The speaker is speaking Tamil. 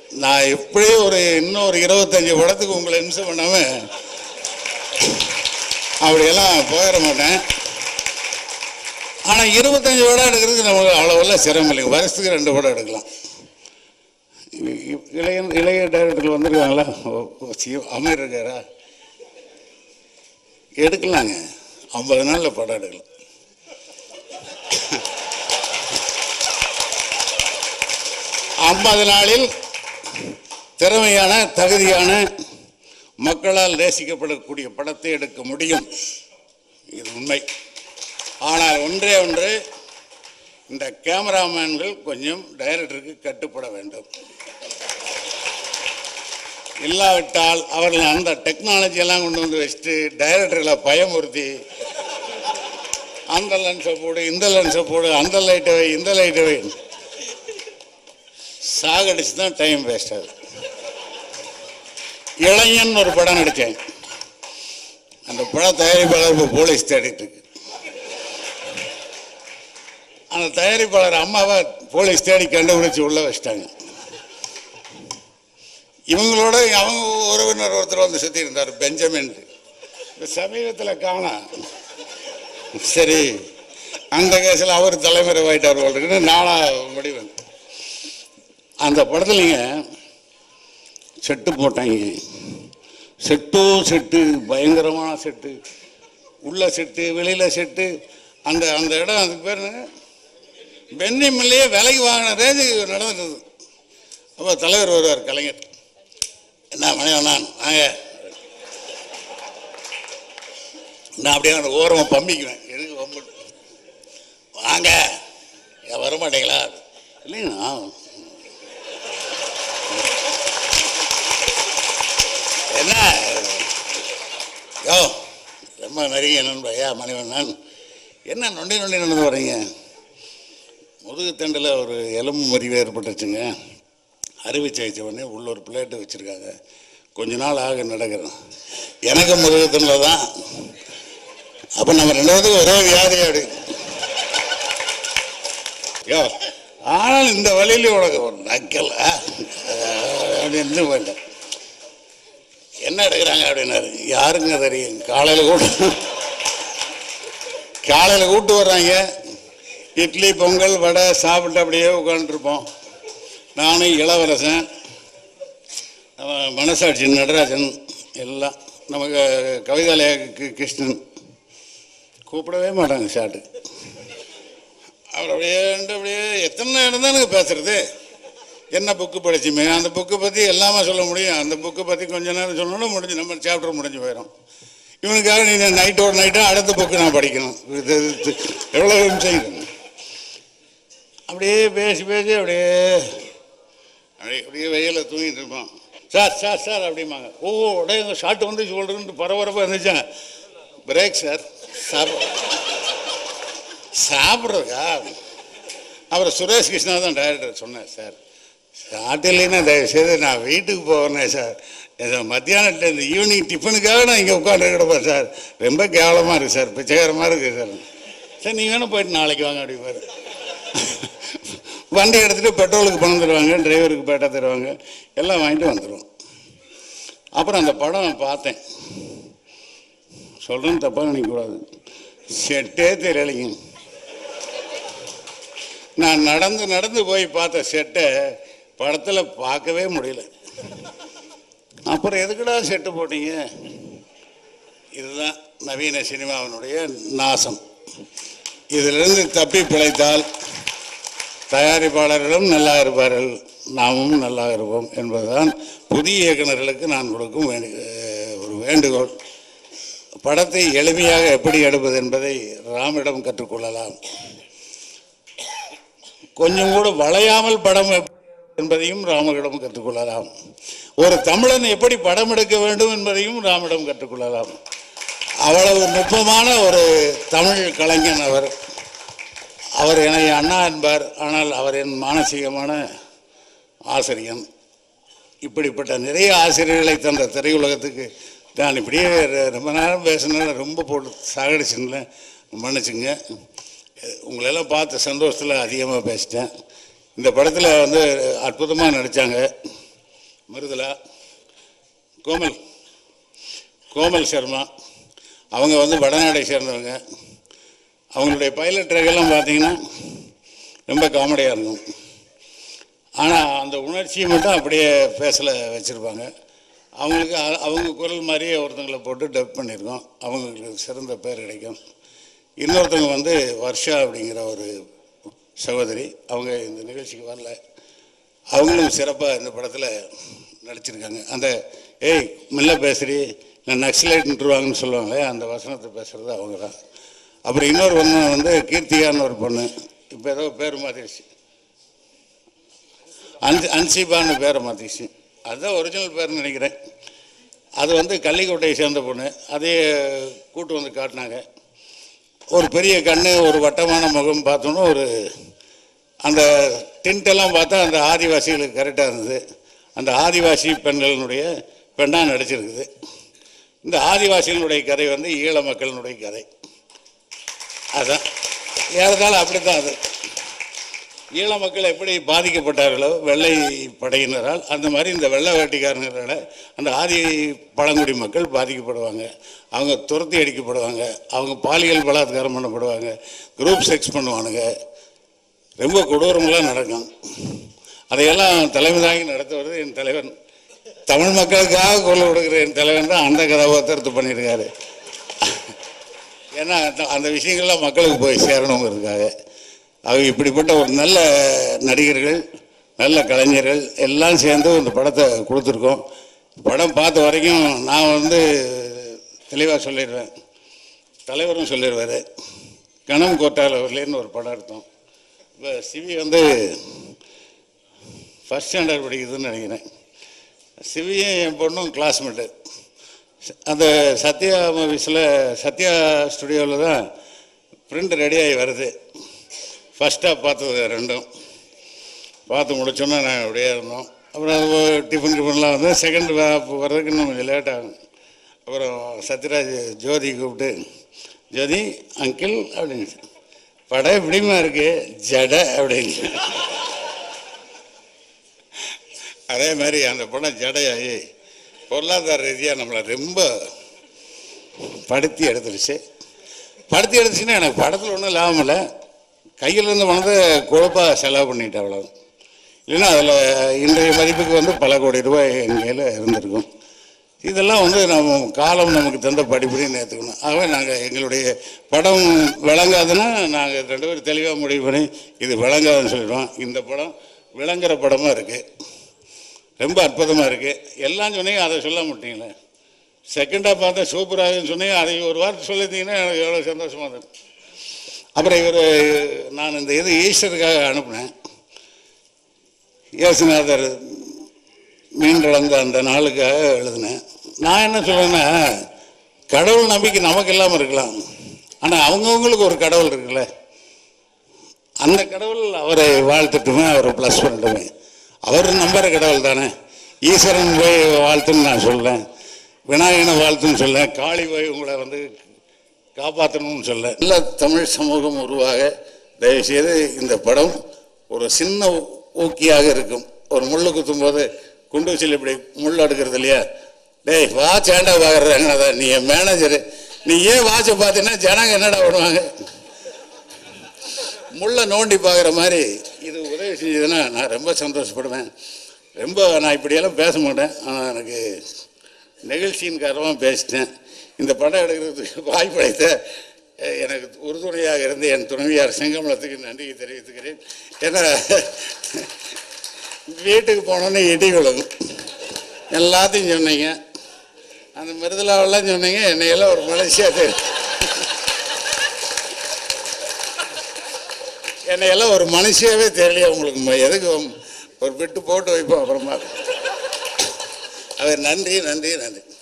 நான் எப்படியும் ஒரு இன்னும் ஒரு இருபத்தஞ்சி படத்துக்கு உங்களை இம்சம் பண்ணாம அப்படியெல்லாம் போயிட மாட்டேன் ஆனால் இருபத்தஞ்சி படம் எடுக்கிறதுக்கு நமக்கு அவ்வளோவெல்லாம் சிரமம் இல்லைங்க வருஷத்துக்கு ரெண்டு படம் எடுக்கலாம் இ- இ- இளைய இளைய டைரக்டர்கள் வந்திருக்காங்களா ஓ, ஓ, சி- அமீர் இருக்காரா எடுக்கலாங்க ஐம்பது நாளில் படம் எடுக்கலாம் ஐம்பது நாளில் திறமையான தகுதியான மக்களால் நேசிக்கப்படக்கூடிய படத்தை எடுக்க முடியும் இது உண்மை ஆனால் ஒன்றே ஒன்று இந்த கேமராமேன்கள் கொஞ்சம் டைரக்டருக்கு கட்டுப்பட வேண்டும் இல்லாவிட்டால் அவர்கள் அந்த டெக்னாலஜி எல்லாம் கொண்டு வந்து வச்சுட்டு டைரக்டர்களை பயமுறுத்தி அந்த லென்ஸை போடு இந்த லென்ஸை போடு அந்த லைட்டை வை இந்த லைட்டை வை சாகடிச்சு தான் டைம் வேஸ்ட் ஆகுது இளைஞன் ஒரு படம் நடித்தேன் அந்த பட தயாரிப்பாளர் இப்போ போலீஸ் தேடிட்டு இருக்கு அந்த தயாரிப்பாளர் அம்மாவை போலீஸ் தேடி கண்டுபிடிச்சு உள்ள வச்சிட்டாங்க இவங்களோட அவங்க உறவினர் ஒருத்தர் வந்து சுற்றி இருந்தார் பெஞ்சமின் இந்த சமீபத்தில் காணோம் சரி அந்த கேஸில் அவர் தலைமுறை ஆயிட்டார் போல இருக்குன்னு நானா முடிவு அந்த படத்துலங்க செட்டு போட்டாங்க செட்டோ செட்டு பயங்கரமான செட்டு உள்ள செட்டு வெளியில் செட்டு அந்த அந்த இடம் அதுக்கு பேர் என்ன? பென்னி மில்லையே விலைக்கு வாங்கின ரேஞ்சுக்கு நடந்துட்டு அப்போ தலைவர் வருவார் கலைஞர் என்ன மணிவன் நான் வாங்க நான் அப்படியே அந்த ஓரமாக பம்பிக்குவேன் எதுக்கு பம்பு வாங்க ஏன் வர மாட்டீங்களா இல்லைங்கண்ணா என்ன யோ ரொம்ப நிறைய நண்பா ஐயா மணிவண்ணன் என்ன நொண்டி நொண்டி நடந்து வர்றீங்க முதுகுத்தண்டில் ஒரு எலும்பு முறிவு ஏற்பட்டுச்சுங்க அறுவை சிகிச்சை பண்ணி உள்ள ஒரு பிளேட்டு வச்சுருக்காங்க கொஞ்ச நாள் ஆக நடக்கிறோம் எனக்கு முதுகுத்தண்டில் தான் அப்போ நம்ம ரெண்டு பேருக்கு ஒரே வியாதி அப்படி யோ ஆனால் இந்த வழியில உனக்கு ஒரு நக்கல் ஆ? அப்படின்னு போயிட்டேன் என்ன எடுக்கிறாங்க அப்படின்னாரு யாருங்க தெரியும் காலையில் கூட்டு காலையில் கூட்டு வர்றாங்க இட்லி பொங்கல் வடை சாப்பிட்டு அப்படியே உட்காந்துருப்போம் நானும் இளவரசன் நம்ம மனசாட்சி நடராஜன் எல்லாம் நமக்கு கவிதாலய கி- கிருஷ்ணன் கூப்பிடவே மாட்டாங்க ஷாட்டு அவர் அப்படியே வந்து அப்படியே எத்தனை நேரம் தானுங்க பேசுறது என்ன புக்கு படிச்சுமே அந்த புக்கை பற்றி எல்லாமே சொல்ல முடியும் அந்த புக்கை பற்றி கொஞ்ச நேரம் சொல்லணும் முடிஞ்சு நம்ம சாப்டர் முடிஞ்சு போயிடும் இவனுக்காக நீ நைட்டோட நைட்டாக அடுத்த புக்கு நான் படிக்கணும் இது இது எவ்வளோ செய்யணும் அப்படியே பேசி பேசி அப்படியே அப்படியே அப்படியே வெயிலில் தூங்கிட்டு இருப்பான் சார் சார் சார் அப்படிம்பாங்க ஓ உடனே எங்கள் ஷாட்டு வந்து சொல்கிறேன்ட்டு பரபரப்பாக இருந்துச்சாங்க பிரேக் சார் சாப்பிட சாப்பிட்றதுக்கா அப்புறம் சுரேஷ் கிருஷ்ணா தான் டைரக்டர் சொன்னேன் சார் ஷார்ட் இல்லைன்னா தயவு செய்து நான் வீட்டுக்கு போகிறேன் சார் இந்த மத்தியானம் இந்த ஈவினிங் டிஃபனுக்காக நான் இங்கே உட்காந்து கிடப்பேன் சார் ரொம்ப கேவலமாக இருக்குது சார் பிச்சைகரமாக இருக்குது சார் சரி நீங்கள் வேணும் போயிட்டு நாளைக்கு வாங்க அப்படிப்பாரு வண்டி எடுத்துகிட்டு பெட்ரோலுக்கு பணம் தருவாங்க டிரைவருக்கு பேட்டா தருவாங்க எல்லாம் வாங்கிட்டு வந்துடுவோம் அப்புறம் அந்த படம் பார்த்தேன் சொல்கிறேன்னு தப்பாக நினைக்கக்கூடாது செட்டே தெரியலைங்க நான் நடந்து நடந்து போய் பார்த்த செட்டை படத்தில் பார்க்கவே முடியல அப்புறம் எதுக்குடா செட்டு போட்டீங்க இதுதான் நவீன சினிமாவினுடைய நாசம் இதிலிருந்து தப்பி பிழைத்தால் தயாரிப்பாளர்களும் நல்லா இருப்பார்கள் நாமும் நல்லா இருப்போம் என்பதுதான் புதிய இயக்குநர்களுக்கு நான் கொடுக்கும் வேண்டு ஒரு வேண்டுகோள் படத்தை எளிமையாக எப்படி எடுப்பது என்பதை ராமிடம் கற்றுக்கொள்ளலாம் கொஞ்சம் கூட வளையாமல் படம் எப்படி என்பதையும் ராமரிடம் கற்றுக்கொள்ளலாம் ஒரு தமிழன் எப்படி படம் எடுக்க வேண்டும் என்பதையும் ராமிடம் கற்றுக்கொள்ளலாம் அவ்வளவு நுட்பமான ஒரு தமிழ் கலைஞன் அவர் அவர் என்னை அண்ணா என்பார் ஆனால் அவர் என் மானசீகமான ஆசிரியன் இப்படிப்பட்ட நிறைய ஆசிரியர்களை தந்த திரையுலகத்துக்கு நான் இப்படியே ர- ரொம்ப நேரம் பேசினேன் ரொம்ப போட்டு சாகடிச்சுங்கள மன்னிச்சுங்க உங்களெல்லாம் பார்த்த சந்தோஷத்தில் அதிகமாக பேசிட்டேன் இந்த படத்தில் வந்து அற்புதமாக நடித்தாங்க மிருதுலா கோமல் கோமல் சர்மா அவங்க வந்து வடநாடை சேர்ந்தவங்க அவங்களுடைய பைலட் ட்ரெகெல்லாம் பார்த்தீங்கன்னா ரொம்ப காமெடியாக இருக்கும் ஆனால் அந்த உணர்ச்சியை மட்டும் அப்படியே பேசல வச்சுருப்பாங்க அவங்களுக்கு அ- அவங்க குரல் மாதிரியே ஒருத்தங்களை போட்டு டப் பண்ணியிருக்கோம் அவங்களுக்கு சிறந்த பேர் கிடைக்கும் இன்னொருத்தவங்க வந்து வர்ஷா அப்படிங்கிற ஒரு சகோதரி அவங்க இந்த நிகழ்ச்சிக்கு வரல அவங்களும் சிறப்பாக இந்த படத்தில் நடிச்சிருக்காங்க அந்த ஏய் மெல்ல பேசுறி நான் நக்ஸலைட்ன்ட்டுருவாங்கன்னு சொல்லுவாங்களே அந்த வசனத்தை பேசுகிறது அவங்க தான் அப்புறம் இன்னொரு ஒன்று வந்து கீர்த்திகான்னு ஒரு பொண்ணு இப்போ ஏதோ பேர் மாற்றிடுச்சு அன்சி அன்சிபான்னு பேரை மாற்றிடுச்சு அதுதான் ஒரிஜினல் பேர்னு நினைக்கிறேன் அது வந்து கள்ளிக்கோட்டையை சேர்ந்த பொண்ணு அதையே கூட்டு வந்து காட்டினாங்க ஒரு பெரிய கண்ணு ஒரு வட்டமான முகம் பார்த்தோன்னா ஒரு அந்த டிண்டெல்லாம் பார்த்தா அந்த ஆதிவாசிகளுக்கு கரெக்டாக இருந்தது அந்த ஆதிவாசி பெண்களினுடைய பெண்ணாக நடிச்சிருக்குது இந்த ஆதிவாசிகளுடைய கதை வந்து ஈழ மக்களினுடைய கதை அதான் ஏறத்தாழ அப்படி தான் அது ஈழ மக்கள் எப்படி பாதிக்கப்பட்டார்களோ வெள்ளை படையினரால் அந்த மாதிரி இந்த வெள்ளை வேட்டிக்காரர்களால் அந்த ஆதி பழங்குடி மக்கள் பாதிக்கப்படுவாங்க அவங்க துரத்தி அடிக்கப்படுவாங்க அவங்க பாலியல் பலாத்காரம் பண்ணப்படுவாங்க குரூப் செக்ஸ் பண்ணுவானுங்க ரொம்ப கொடூரமெல்லாம் நடக்கும் அதையெல்லாம் தலைமை தாங்கி நடத்துவது என் தலைவன் தமிழ் மக்களுக்காக குரல் கொடுக்குற என் தலைவன் தான் அந்த கதாபாத்திரத்தை பண்ணியிருக்காரு ஏன்னா அந்த- அந்த விஷயங்கள்லாம் மக்களுக்கு போய் சேரணுங்கிறதுக்காக அவங்க இப்படிப்பட்ட ஒரு நல்ல நடிகர்கள் நல்ல கலைஞர்கள் எல்லாம் சேர்ந்து இந்த படத்தை கொடுத்துருக்கோம் படம் பார்த்த வரைக்கும் நான் வந்து தெளிவாக சொல்லிடுவேன் தலைவரும் சொல்லிடுவார் கணம் கோட்டாலவர்லேன்னு ஒரு படம் எடுத்தோம் இப்போ சிவி வந்து ஃபஸ்ட் ஸ்டாண்டர்ட் படிக்குதுன்னு நினைக்கிறேன் சிவியும் என் பொண்ணும் கிளாஸ்மேட்டு அந்த சத்யா மூவிஸில் சத்யா ஸ்டுடியோவில் தான் பிரிண்ட் ரெடியாகி வருது ஃபஸ்ட்டாக பார்த்தது ரெண்டும் பார்த்து முடிச்சோன்னே நாங்கள் அப்படியே இருந்தோம் அப்புறம் அது டிஃபன் டிஃபன்லாம் வந்து செகண்ட் வர்றதுக்கு இன்னும் கொஞ்சம் லேட் ஆகும் அப்புறம் சத்யராஜ் ஜோதி கூப்பிட்டு ஜோதி அங்கிள் அப்படின்னு படம் எப்படிமா இருக்கு ஜட அப்படின்னு அதே மாதிரி அந்த படம் ஜடையாகி பொருளாதார ரீதியாக நம்மளை ரொம்ப படுத்தி எடுத்துருச்சு படுத்தி எடுத்துச்சுன்னா எனக்கு படத்தில் ஒன்றும் லாபம் இல்லை கையில் இருந்த பணத்தை கொழுப்பாக செலவு பண்ணிட்டேன் அவ்வளோ இல்லைன்னா அதில் இன்றைய மதிப்புக்கு வந்து பல கோடி ரூபாய் என் கையில் இருந்திருக்கும் இதெல்லாம் வந்து நம்ம காலம் நமக்கு தந்த படிப்படின்னு ஏற்றுக்கணும் ஆகவே நாங்கள் எங்களுடைய படம் விளங்காதுன்னா நாங்கள் ரெண்டு பேரும் தெளிவாக முடிவு பண்ணி இது விளங்காதுன்னு சொல்லிடுவோம் இந்த படம் விளங்குற படமாக இருக்குது ரொம்ப அற்புதமாக இருக்குது எல்லாம் சொன்னீங்க அதை சொல்ல மாட்டீங்களே செகண்டாக பார்த்தா சூப்பராகுன்னு சொன்னீங்க அதை ஒரு வார்த்தை சொல்லியிருந்தீங்கன்னா எனக்கு எவ்வளோ சந்தோஷமாக இருக்கும் அப்புறம் இவர் நான் இந்த இது ஈஸ்டருக்காக அனுப்புனேன் இயேசுநாதர் மீண்டளந்த அந்த நாளுக்காக எழுதினேன் நான் என்ன சொல்றேன்னா கடவுள் நம்பிக்கை நமக்கு இல்லாமல் இருக்கலாம் ஆனால் அவங்கவுங்களுக்கு ஒரு கடவுள் இருக்குல்ல அந்த கடவுள் அவரை வாழ்த்துட்டுமே அவரை ப்ளஸ் பண்ணட்டுமே அவர் நம்புற கடவுள் தானே ஈஸ்வரன் போய் வாழ்த்துன்னு நான் சொல்லேன் விநாயகனை வாழ்த்துன்னு சொல்லேன் காளி போய் உங்களை வந்து காப்பாற்றணும்னு சொல்ல நல்ல தமிழ் சமூகம் உருவாக தயவுசெய்து இந்த படம் ஒரு சின்ன ஊ- ஊக்கியாக இருக்கும் ஒரு முள்ளு குத்தும் போது குண்டு வச்சில் இப்படி முள் அடுக்கிறது இல்லையா டேய் வாட்ச் ஏண்டா பார்க்குறாங்கடா நீ என் மேனேஜரு நீ ஏன் வாட்சை பார்த்தீங்கன்னா ஜனங்க என்னடா பண்ணுவாங்க முள்ளை நோண்டி பார்க்குற மாதிரி இது உதவி செஞ்சதுன்னா நான் ரொம்ப சந்தோஷப்படுவேன் ரொம்ப நான் இப்படியெல்லாம் பேச மாட்டேன் ஆனால் எனக்கு நிகழ்ச்சியின் காரணமாக பேசிட்டேன் இந்த படம் எடுக்கிறதுக்கு வாய்ப்பளித்த அஹ், எனக்கு உறுதுணையாக இருந்த என் துணைவியார் செங்கமலத்துக்கு நன்றியை தெரிவித்துக்கிறேன் ஏன்னா வீட்டுக்கு போனோன்னே இடி விழுகும் எல்லாத்தையும் சொன்னீங்க அந்த மிருதுலாவெல்லாம் சொன்னீங்க என்னையெல்லாம் ஒரு மனுஷியா தெரியும் என்னையெல்லாம் ஒரு மனுஷியாவே தெரியலையே உங்களுக்கு ம- எதுக்கு ஒரு பிட்டு போட்டு வைப்போம் அப்புறமா அவர் நன்றி நன்றி நன்றி